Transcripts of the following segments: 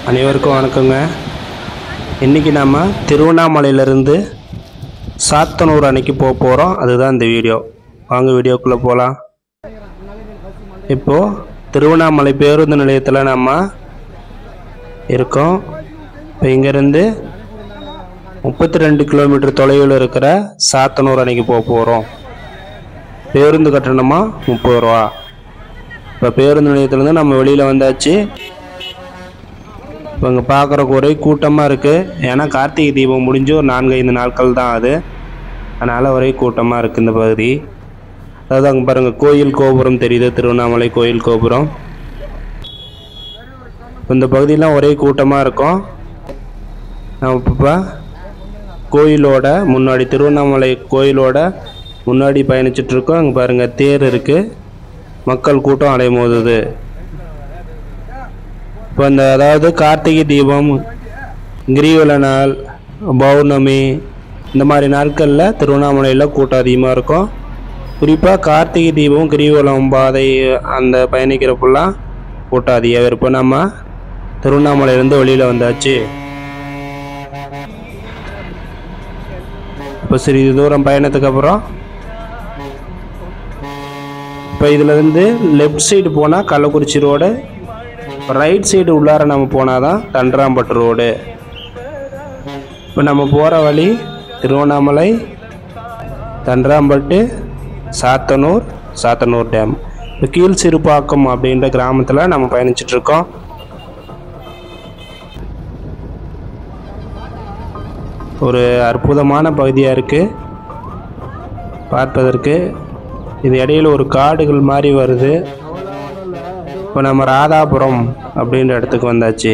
அனைவருக்கும் வணக்கங்க இன்றைக்கி நம்ம திருவண்ணாமலையிலேருந்து சாத்தனூர் அணைக்கு போக போகிறோம் அதுதான் இந்த வீடியோ வாங்க வீடியோக்குள்ளே போகலாம் இப்போது திருவண்ணாமலை பேருந்து நிலையத்தில் நம்ம இருக்கோம் இப்போ இங்கேருந்து முப்பத்தி ரெண்டு கிலோமீட்டர் தொலைவில் இருக்கிற சாத்தனூர் அணைக்கு போக போகிறோம் பேருந்து கட்டணமாக முப்பது ரூபா இப்போ பேருந்து நிலையத்துலேருந்து நம்ம வெளியில் வந்தாச்சு இப்போ இங்கே பார்க்குறக்கு ஒரே கூட்டமாக இருக்குது ஏன்னா கார்த்திகை தீபம் முடிஞ்சு ஒரு நான்கு ஐந்து நாட்கள் தான் அது அதனால் ஒரே கூட்டமாக இருக்குது இந்த பகுதி அதாவது அங்கே பாருங்கள் கோயில் கோபுரம் தெரியுது திருவண்ணாமலை கோயில் கோபுரம் இந்த பகுதியெலாம் ஒரே கூட்டமாக இருக்கும் நம்ம இப்போ கோயிலோட முன்னாடி திருவண்ணாமலை கோயிலோட முன்னாடி பயணிச்சிட்ருக்கோம் அங்கே பாருங்கள் தேர் இருக்குது மக்கள் கூட்டம் அலைமோதுது இப்போ இந்த அதாவது கார்த்திகை தீபம் கிரிவல நாள் பௌர்ணமி இந்த மாதிரி நாட்களில் திருவண்ணாமலையில் கூட்டம் அதிகமாக இருக்கும் குறிப்பாக கார்த்திகை தீபம் கிரிவலம் பாதை அந்த பயணிக்கிறப்பெல்லாம் கூட்டம் அதிகம் இருப்போம் நம்ம திருவண்ணாமலையிலேருந்து வெளியில் வந்தாச்சு இப்போ சிறிது தூரம் பயணத்துக்கு அப்புறம் இப்போ இதுலேருந்து லெஃப்ட் சைடு போனால் கள்ளக்குறிச்சி ரோடு ரைட் சைடு உள்ளார நம்ம போனால் தான் தண்டராம்பட்டு ரோடு இப்போ நம்ம போகிற வழி திருவண்ணாமலை தண்டராம்பட்டு சாத்தனூர் சாத்தனூர் டேம் இப்போ கீழ் சிறுபாக்கம் அப்படின்ற கிராமத்தில் நம்ம பயணிச்சிட்ருக்கோம் ஒரு அற்புதமான பகுதியாக இருக்குது பார்ப்பதற்கு இது இடையில ஒரு காடுகள் மாதிரி வருது இப்போ நம்ம ராதாபுரம் அப்படின்ற இடத்துக்கு வந்தாச்சு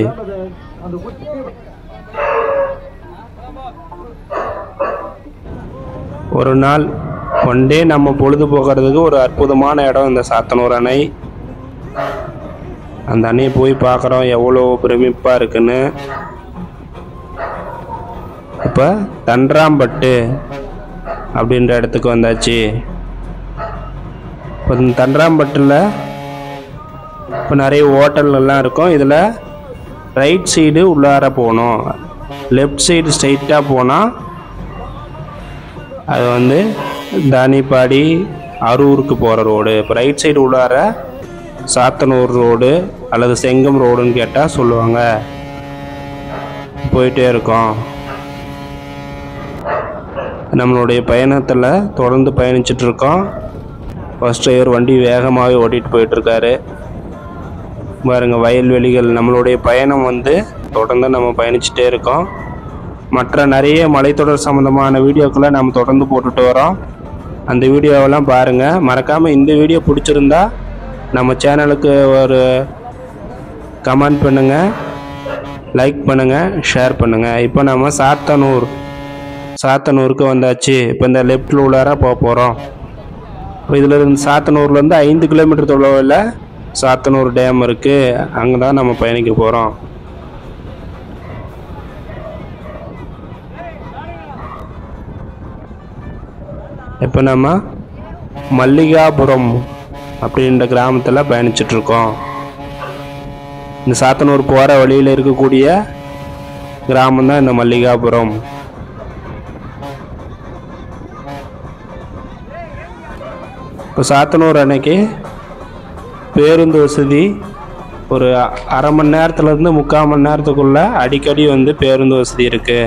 ஒரு நாள் ஒன் டே நம்ம பொழுது போகிறதுக்கு ஒரு அற்புதமான இடம் இந்த சாத்தனூர் அணை அந்த அணையை போய் பார்க்குறோம் எவ்வளோ பிரமிப்பாக இருக்குன்னு இப்போ தண்டராம்பட்டு அப்படின்ற இடத்துக்கு வந்தாச்சு இப்போ இந்த தண்டராம்பட்டில் இப்போ நிறைய ஹோட்டல்லாம் இருக்கும் இதில் ரைட் சைடு உள்ளார போகணும் லெஃப்ட் சைடு ஸ்ட்ரைட்டாக போனால் அது வந்து தானிப்பாடி அரூருக்கு போகிற ரோடு இப்போ ரைட் சைடு உள்ளார சாத்தனூர் ரோடு அல்லது செங்கம் ரோடுன்னு கேட்டால் சொல்லுவாங்க போயிட்டே இருக்கோம் நம்மளுடைய பயணத்தில் தொடர்ந்து பயணிச்சுட்டு இருக்கோம் ஃபஸ்ட் டிரைவர் வண்டி வேகமாகவே ஓட்டிகிட்டு போயிட்டுருக்காரு பாருங்க வயல்வெளிகள் நம்மளுடைய பயணம் வந்து தொடர்ந்து நம்ம பயணிச்சுட்டே இருக்கோம் மற்ற நிறைய மலைத்தொடர் சம்மந்தமான வீடியோக்களை நம்ம தொடர்ந்து போட்டுட்டு வரோம் அந்த வீடியோவெல்லாம் பாருங்கள் மறக்காமல் இந்த வீடியோ பிடிச்சிருந்தா நம்ம சேனலுக்கு ஒரு கமெண்ட் பண்ணுங்கள் லைக் பண்ணுங்கள் ஷேர் பண்ணுங்கள் இப்போ நம்ம சாத்தனூர் சாத்தனூருக்கு வந்தாச்சு இப்போ இந்த லெஃப்டில் உள்ளார போக போகிறோம் இப்போ இதில் இருந்து சாத்தனூர்லேருந்து ஐந்து கிலோமீட்டர் தொலைவில் சாத்தனூர் டேம் இருக்குது அங்கே தான் நம்ம பயணிக்க போகிறோம் இப்போ நம்ம மல்லிகாபுரம் அப்படின்ற கிராமத்தில் பயணிச்சிட்ருக்கோம் இந்த சாத்தனூர் போகிற வழியில் இருக்கக்கூடிய கிராமம் தான் இந்த மல்லிகாபுரம் இப்போ சாத்தனூர் அன்னைக்கு பேருந்து வசதி ஒரு அ- அரை மணி நேரத்துலேருந்து முக்கால் மணி நேரத்துக்குள்ளே அடிக்கடி வந்து பேருந்து வசதி இருக்குது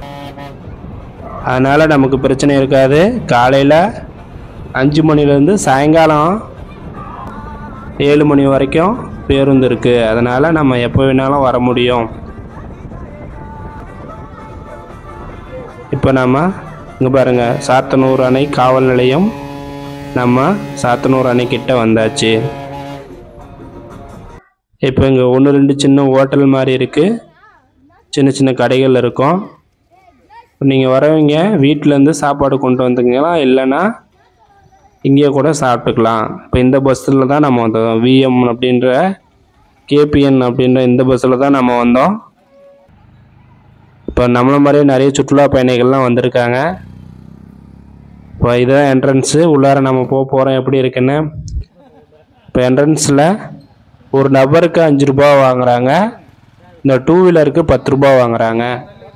அதனால் நமக்கு பிரச்சனை இருக்காது காலையில் அஞ்சு மணிலேருந்து சாயங்காலம் ஏழு மணி வரைக்கும் பேருந்து இருக்குது அதனால் நம்ம எப்போ வேணாலும் வர முடியும் இப்போ நம்ம இங்கே பாருங்கள் சாத்தனூர் அணை காவல் நிலையம் நம்ம சாத்தனூர் அணைக்கிட்ட வந்தாச்சு இப்போ இங்கே ஒன்று ரெண்டு சின்ன ஹோட்டல் மாதிரி இருக்குது சின்ன சின்ன கடைகள் இருக்கும் நீங்கள் வரவங்க வீட்டிலேருந்து சாப்பாடு கொண்டு வந்துக்கலாம் இல்லைன்னா இங்கேயே கூட சாப்பிட்டுக்கலாம் இப்போ இந்த பஸ்ஸில் தான் நம்ம வந்தோம் விஎம் அப்படின்ற கேபிஎன் அப்படின்ற இந்த பஸ்ஸில் தான் நம்ம வந்தோம் இப்போ நம்மள மாதிரியே நிறைய சுற்றுலா பயணிகள்லாம் வந்திருக்காங்க இப்போ இதுதான் என்ட்ரன்ஸு உள்ளார நம்ம போக போகிறோம் எப்படி இருக்குன்னு இப்போ என்ட்ரன்ஸில் ஒரு நபருக்கு அஞ்சு ரூபா வாங்குறாங்க இந்த டூ வீலருக்கு பத்து ரூபா வாங்குறாங்க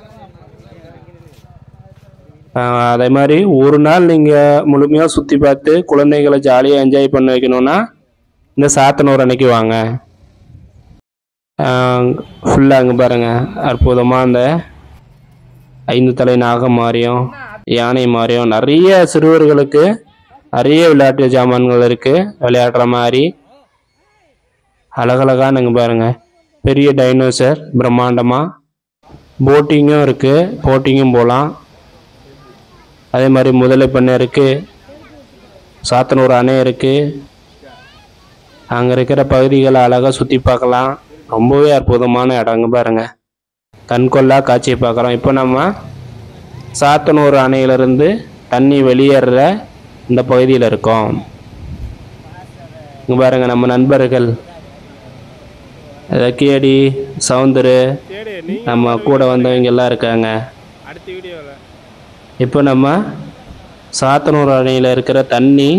ஆஹ் அதே மாதிரி ஒரு நாள் நீங்கள் முழுமையாக சுற்றி பார்த்து குழந்தைகளை ஜாலியாக என்ஜாய் பண்ண வைக்கணும்னா இந்த சாத்தனூர் அன்னைக்கு வாங்க ஃபுல்லாக அங்கே பாருங்கள் அற்புதமாக அந்த ஐந்து தலை நாகம் மாதிரியும் யானை மாதிரியும் நிறைய சிறுவர்களுக்கு நிறைய விளையாட்டு ஜாமான்கள் இருக்குது விளையாடுற மாதிரி அழகழகாக இங்கே பாருங்கள் பெரிய டைனோசர் பிரம்மாண்டமாக போட்டிங்கும் இருக்குது போட்டிங்கும் போகலாம் அதே மாதிரி முதலை பண்ணை இருக்குது சாத்தனூர் அணை இருக்குது அங்கே இருக்கிற பகுதிகளை அழகாக சுற்றி பார்க்கலாம் ரொம்பவே அற்புதமான இடங்க பாருங்க கண்கொள்ளா காட்சியை பார்க்குறோம் இப்போ நம்ம சாத்தனூர் அணையிலிருந்து தண்ணி வெளியேற இந்த பகுதியில் இருக்கோம் இங்கே பாருங்க நம்ம நண்பர்கள் ரக்கியடி சவுந்தரு தேடு நீ நம்ம கூட வந்தவங்க எல்லாம் இருக்காங்க அடுத்த வீடியோவில் இப்போ நம்ம சாத்தனூர் அணையில் இருக்கிற தண்ணி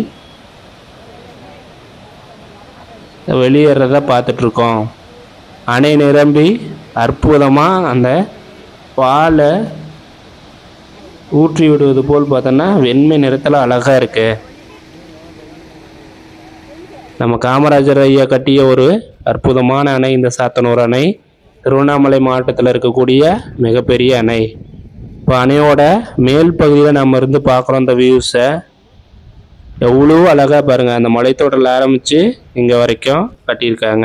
வெளியேறத பார்த்துட்ருக்கோம் அணை நிரம்பி அற்புதமாக அந்த பாலை ஊற்றி விடுவது போல் பார்த்தோன்னா வெண்மை நிறத்தில் அழகாக இருக்கு நம்ம காமராஜர் ஐயா கட்டிய ஒரு அற்புதமான அணை இந்த சாத்தனூர் அணை திருவண்ணாமலை மாவட்டத்தில் இருக்கக்கூடிய மிகப்பெரிய அணை இப்போ அணையோட மேல் பகுதியில் நம்ம இருந்து பார்க்குறோம் இந்த வியூஸை எவ்வளோ அழகாக பாருங்கள் அந்த மலைத்தோட்டத்தில் ஆரம்பித்து இங்கே வரைக்கும் கட்டியிருக்காங்க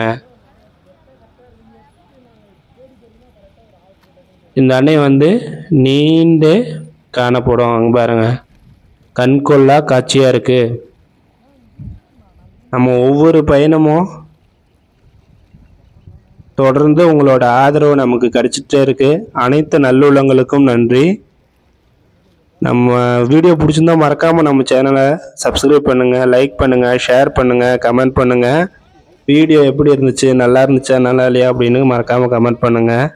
இந்த அணை வந்து நீண்டு காணப்படும் அங்கே பாருங்க கண்கொள்ளா காட்சியாக இருக்குது நம்ம ஒவ்வொரு பயணமும் தொடர்ந்து உங்களோட ஆதரவு நமக்கு கிடைச்சிட்டே இருக்கு அனைத்து நல்லுள்ளங்களுக்கும் நன்றி நம்ம வீடியோ பிடிச்சிருந்தா மறக்காமல் நம்ம சேனலை சப்ஸ்கிரைப் பண்ணுங்கள் லைக் பண்ணுங்கள் ஷேர் பண்ணுங்கள் கமெண்ட் பண்ணுங்கள் வீடியோ எப்படி இருந்துச்சு நல்லா இருந்துச்சா நல்லா இல்லையா அப்படின்னு மறக்காமல் கமெண்ட் பண்ணுங்கள்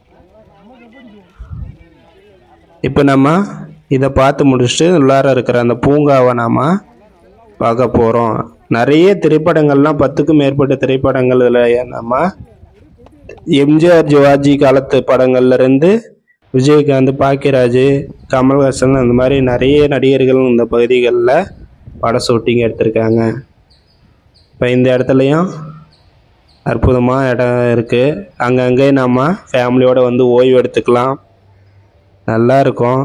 இப்போ நம்ம இதை பார்த்து முடிச்சுட்டு உள்ளார இருக்கிற அந்த பூங்காவை நாம் பார்க்க போகிறோம் நிறைய திரைப்படங்கள்லாம் பத்துக்கும் மேற்பட்ட திரைப்படங்கள் இதில் நம்ம எம்ஜிஆர் சிவாஜி காலத்து படங்கள்ல இருந்து விஜயகாந்த் பாக்கியராஜ் கமல்ஹாசன் அந்த மாதிரி நிறைய நடிகர்கள் இந்த பகுதிகளில் பட ஷூட்டிங் எடுத்திருக்காங்க இப்போ இந்த இடத்துலையும் அற்புதமாக இடம் இருக்குது அங்கங்கே நம்ம ஃபேமிலியோடு வந்து ஓய்வு எடுத்துக்கலாம் நல்லா இருக்கும்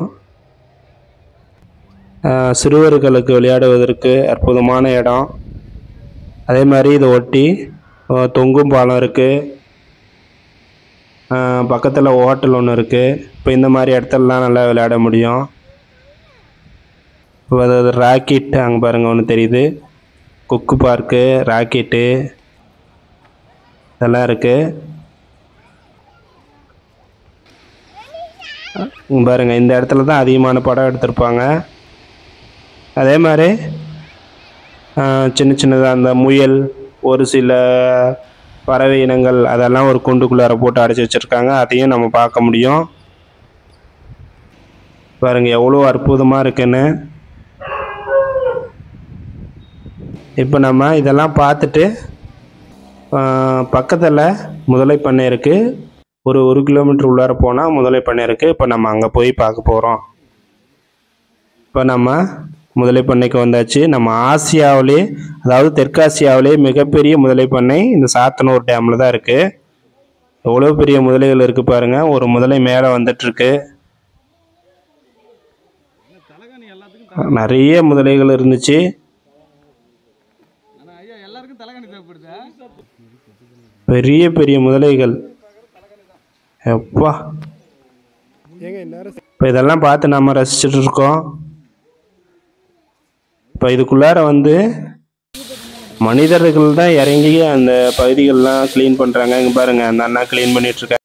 ஆஹ் சிறுவர்களுக்கு விளையாடுவதற்கு அற்புதமான இடம் அதே மாதிரி இதை ஒட்டி ஆஹ் தொங்கும் பாலம் இருக்குது பக்கத்தில் ஹோட்டல் ஒன்று இருக்குது இப்போ இந்த மாதிரி இடத்துலலாம் நல்லா விளையாட முடியும் இப்போ அது ராக்கெட் அங்கே பாருங்கள் ஒன்று தெரியுது கொக்கு பார்க்கு ராக்கெட்டு இதெல்லாம் இருக்குது இங்க பாருங்க இந்த இடத்துல தான் அதிகமான படம் எடுத்திருப்பாங்க அதே மாதிரி ஆஹ், சின்ன சின்னதாக அந்த முயல் ஒரு சில பறவை இனங்கள் அதெல்லாம் ஒரு கூண்டுக்குள்ளார போட்டு அடைச்சி வச்சுருக்காங்க அதையும் நம்ம பார்க்க முடியும் பாருங்க எவ்வளோ அற்புதமாக இருக்குன்னு இப்போ நம்ம இதெல்லாம் பார்த்துட்டு பக்கத்தில் முதலை பண்ணை இருக்குது ஒரு ஒரு கிலோமீட்டர் உள்ளார போனால் முதலை பண்ணை இருக்குது இப்போ நம்ம அங்கே போய் பார்க்க போகிறோம் இப்போ நம்ம முதலை பண்ணைக்கு வந்தாச்சு நம்ம ஆசியாவிலே அதாவது தெற்காசியாவிலே மிகப்பெரிய முதலை பண்ணை இந்த சாத்தனூர் டேமில் தான் இருக்குது எவ்வளோ பெரிய முதலைகள் இருக்குது பாருங்கள் ஒரு முதலை மேலே வந்துட்டுருக்கு தலைகாணி எல்லாத்துக்கும் நிறைய முதலைகள் இருந்துச்சு ஆனால் ஐயா எல்லாருக்கும் தலைகாணி தேவைப்படுதா பெரிய பெரிய முதலைகள் எப்பா ஏங்க இந்நேரம் இப்போ இதெல்லாம் பார்த்து நம்ம ரசிச்சுட்டு இருக்கோம் இப்போ இதுக்குள்ளார வந்து மனிதர்கள் தான் இறங்கி அந்த பகுதிகளெலாம் க்ளீன் பண்ணுறாங்க இங்கே பாருங்கள் அந்த அண்ணா க்ளீன் பண்ணிட்டு இருக்காங்க